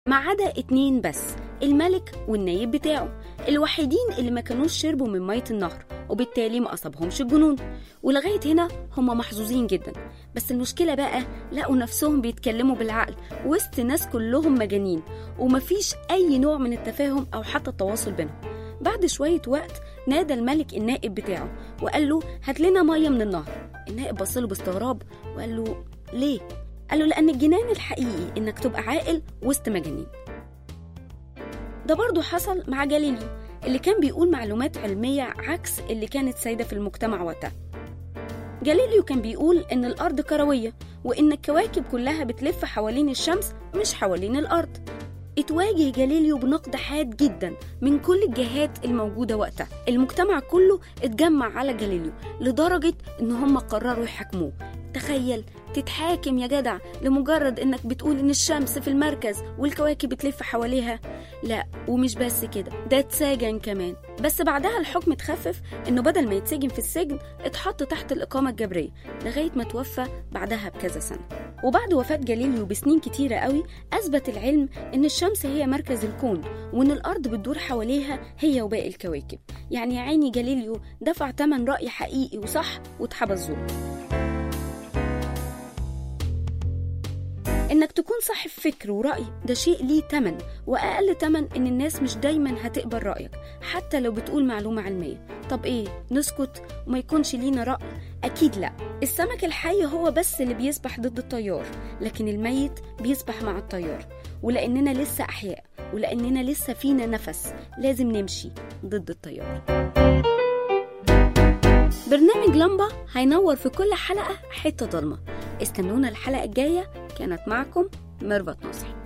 ما عدا اتنين بس الملك والنايب بتاعه الوحيدين اللي ما كانوش شربوا من مية النهر وبالتالي ما أصابهمش الجنون ولغاية هنا هم محظوظين جدا بس المشكلة بقى لقوا نفسهم بيتكلموا بالعقل وسط ناس كلهم مجانين ومفيش أي نوع من التفاهم أو حتى التواصل بينهم بعد شوية وقت نادى الملك النائب بتاعه وقال له هات لنا مية من النهر النائب بصله باستغراب وقال له ليه؟ قال له لأن الجنان الحقيقي إنك تبقى عاقل وسط مجانين ده برضه حصل مع جاليليو اللي كان بيقول معلومات علمية عكس اللي كانت سايدة في المجتمع وقتها جاليليو كان بيقول إن الأرض كروية وإن الكواكب كلها بتلف حوالين الشمس مش حوالين الأرض اتواجه جاليليو بنقد حاد جدا من كل الجهات الموجودة وقتها المجتمع كله اتجمع على جاليليو لدرجة إن هم قرروا يحاكموه تخيل تتحاكم يا جدع لمجرد انك بتقول ان الشمس في المركز والكواكب بتلف حواليها لا ومش بس كده ده اتسجن كمان بس بعدها الحكم اتخفف انه بدل ما يتسجن في السجن اتحط تحت الاقامه الجبريه لغايه ما توفى بعدها بكذا سنه وبعد وفاه جاليليو بسنين كتيره قوي اثبت العلم ان الشمس هي مركز الكون وان الارض بتدور حواليها هي وباقي الكواكب يعني يا عيني جاليليو دفع ثمن راي حقيقي وصح واتحبس ظلم انك تكون صاحب فكر ورأي ده شيء ليه تمن واقل تمن ان الناس مش دايما هتقبل رأيك حتى لو بتقول معلومة علمية طب ايه نسكت وما يكونش لينا رأي اكيد لا السمك الحي هو بس اللي بيسبح ضد التيار لكن الميت بيسبح مع التيار ولاننا لسه احياء ولاننا لسه فينا نفس لازم نمشي ضد التيار برنامج لمبة هينور في كل حلقة حتة ضلمة استنونا الحلقة الجاية كانت معكم ميرفت نصحي